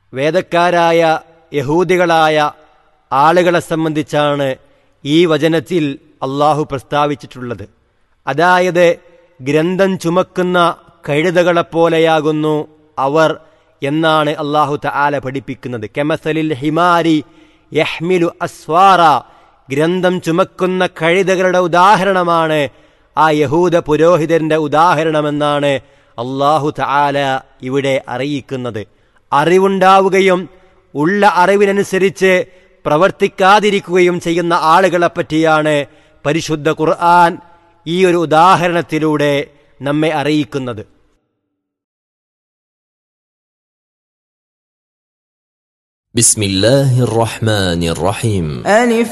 വേദക്കാരായ യഹൂദികളായ ആളുകളെ സംബന്ധിച്ചാണ് ഈ വചനത്തിൽ അള്ളാഹു പ്രസ്താവിച്ചിട്ടുള്ളത് അതായത് ഗ്രന്ഥം ചുമക്കുന്ന കഴുതകളെപ്പോലെയാകുന്നു അവർ എന്നാണ് അള്ളാഹു തആല പഠിപ്പിക്കുന്നത് കെമസലിൽ ഹിമാരി യഹ്മിലു അസ്വാറ ഗ്രന്ഥം ചുമക്കുന്ന കഴുതകളുടെ ഉദാഹരണമാണ് ആ യഹൂദ പുരോഹിതന്റെ ഉദാഹരണമെന്നാണ് അള്ളാഹു തആല ഇവിടെ അറിയിക്കുന്നത് അറിവുണ്ടാവുകയും ഉള്ള അറിവിനനുസരിച്ച് പ്രവർത്തിക്കാതിരിക്കുകയും ചെയ്യുന്ന ആളുകളെ പറ്റിയാണ് പരിശുദ്ധ ഖുർആൻ ഈ ഒരു ഉദാഹരണത്തിലൂടെ നമ്മെ അറിയിക്കുന്നത് بسم الله الرحمن الرحيم ألف